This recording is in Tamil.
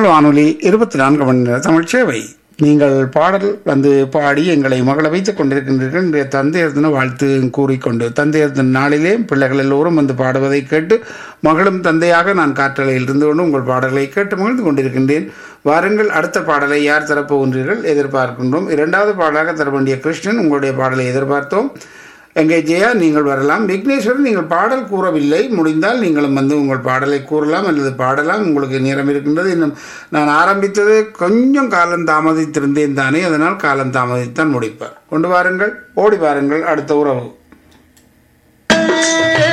தமிழ் வானொலி இருபத்தி நான்கு மணி நேர தமிழ் சேவை நீங்கள் பாடல் வந்து பாடி எங்களை மகள வைத்துக் கொண்டிருக்கின்றீர்கள் இன்றைய தந்தையர் தின வாழ்த்து கூறிக்கொண்டு தந்தையர் தின நாளிலே பிள்ளைகள் எல்லோரும் வந்து பாடுவதை கேட்டு மகளும் தந்தையாக நான் காற்றலையில் இருந்து கொண்டு உங்கள் பாடல்களை கேட்டு மகிழ்ந்து கொண்டிருக்கின்றேன் வாருங்கள் அடுத்த பாடலை யார் தரப்போகின்றீர்கள் எதிர்பார்க்கின்றோம் இரண்டாவது பாடலாக தர வேண்டிய கிருஷ்ணன் உங்களுடைய பாடலை எதிர்பார்த்தோம் எங்கே ஜெயா நீங்கள் வரலாம் விக்னேஸ்வரன் நீங்கள் பாடல் கூறவில்லை முடிந்தால் நீங்களும் வந்து உங்கள் பாடலை கூறலாம் அல்லது பாடலாம் உங்களுக்கு நேரம் இருக்கின்றது இன்னும் நான் ஆரம்பித்தது கொஞ்சம் காலம் தாமதித்திருந்தேன் தானே அதனால் காலம் தாமதித்தான் முடிப்பார் கொண்டு வாருங்கள் ஓடி வாருங்கள் அடுத்த உறவு